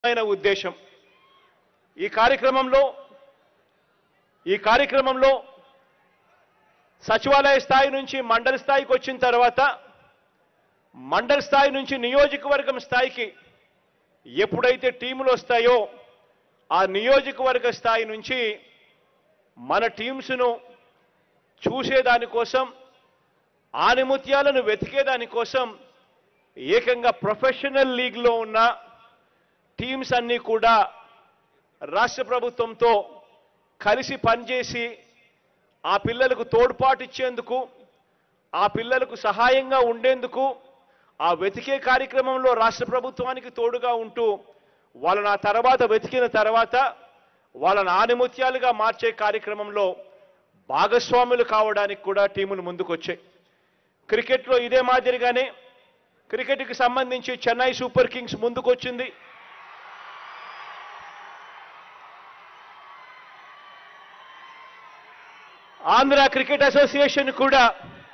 ఆయన ఉద్దేశం ఈ కార్యక్రమంలో ఈ కార్యక్రమంలో సచివాలయ స్థాయి నుంచి మండల స్థాయికి వచ్చిన తర్వాత మండల స్థాయి నుంచి నియోజకవర్గం స్థాయికి ఎప్పుడైతే టీములు వస్తాయో ఆ నియోజకవర్గ స్థాయి నుంచి మన టీమ్స్ను చూసేదానికోసం ఆనిముత్యాలను వెతికేదానికోసం ఏకంగా ప్రొఫెషనల్ లీగ్లో ఉన్న టీమ్స్ అన్నీ కూడా రాష్ట్ర ప్రభుత్వంతో కలిసి పనిచేసి ఆ పిల్లలకు తోడ్పాటు ఇచ్చేందుకు ఆ పిల్లలకు సహాయంగా ఉండేందుకు ఆ వెతికే కార్యక్రమంలో రాష్ట్ర ప్రభుత్వానికి తోడుగా ఉంటూ వాళ్ళని ఆ తర్వాత వెతికిన తర్వాత వాళ్ళని ఆనిముత్యాలుగా మార్చే కార్యక్రమంలో భాగస్వాములు కావడానికి కూడా టీములు ముందుకొచ్చాయి క్రికెట్లో ఇదే మాదిరిగానే క్రికెట్కి సంబంధించి చెన్నై సూపర్ కింగ్స్ ముందుకొచ్చింది ఆంధ్ర క్రికెట్ అసోసియేషన్ కూడా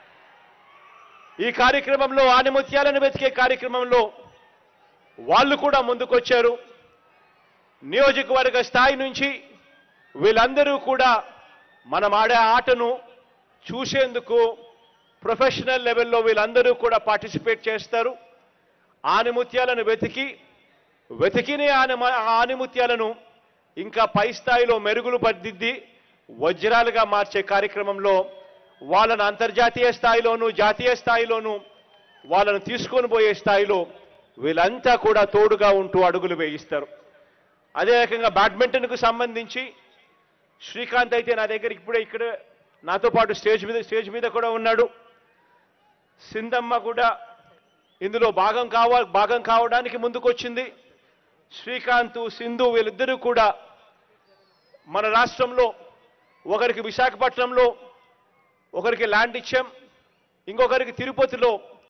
ఈ కార్యక్రమంలో ఆనిముత్యాలను వెతికే కార్యక్రమంలో వాళ్ళు కూడా ముందుకొచ్చారు నియోజకవర్గ స్థాయి నుంచి వీళ్ళందరూ కూడా మనం ఆడే ఆటను చూసేందుకు ప్రొఫెషనల్ లెవెల్లో వీళ్ళందరూ కూడా పార్టిసిపేట్ చేస్తారు ఆనిముత్యాలను వెతికి వెతికిన ఆని ఆనిముత్యాలను ఇంకా పై స్థాయిలో మెరుగులు పద్దిద్ది వజ్రాలుగా మార్చే కార్యక్రమంలో వాళ్ళను అంతర్జాతీయ స్థాయిలోనూ జాతీయ స్థాయిలోనూ వాళ్ళను తీసుకొని పోయే స్థాయిలో వీళ్ళంతా కూడా తోడుగా ఉంటూ అడుగులు వేయిస్తారు అదే రకంగా బ్యాడ్మింటన్కు సంబంధించి శ్రీకాంత్ అయితే నా దగ్గర ఇప్పుడే ఇక్కడ నాతో పాటు స్టేజ్ మీద స్టేజ్ మీద కూడా ఉన్నాడు సింధమ్మ కూడా ఇందులో భాగం కావ భాగం కావడానికి ముందుకొచ్చింది శ్రీకాంత్ సింధు వీళ్ళిద్దరూ కూడా మన రాష్ట్రంలో ఒకరికి విశాఖపట్నంలో ఒకరికి ల్యాండ్ ఇచ్చాం ఇంకొకరికి తిరుపతిలో